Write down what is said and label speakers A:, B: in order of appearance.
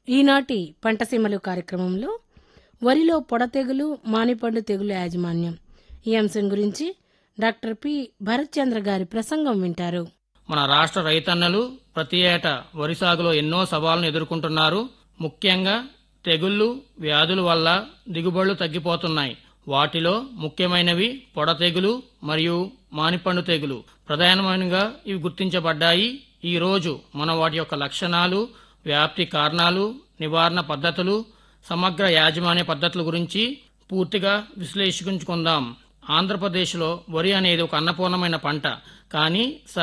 A: ఈనాటి పంటసీమలు కార్యక్రమంలో వరిలో పొడ తెగులు మానిపండు తెగులు యాజమాన్యం ఈ అంశం గురించి డాక్టర్ పి భరత్చంద్ర గారి ప్రసంగం వింటారు
B: మన రాష్ట్ర రైతన్నలు ప్రతి ఏటా వరి సాగులో ఎన్నో సవాళ్లను ఎదుర్కొంటున్నారు ముఖ్యంగా తెగుళ్లు వ్యాధుల వల్ల దిగుబడులు తగ్గిపోతున్నాయి వాటిలో ముఖ్యమైనవి పొడ తెగులు మరియు మానిపండు తెగులు ప్రధానమైనగా ఇవి గుర్తించబడ్డాయి ఈ రోజు మనం వాటి యొక్క లక్షణాలు వ్యాప్తి కారణాలు నివారణ పద్ధతులు సమగ్ర యాజమాన్య పద్ధతుల గురించి పూర్తిగా విశ్లేషించుకుందాం ఆంధ్రప్రదేశ్లో వరి అనేది ఒక అన్నపూర్ణమైన పంట కానీ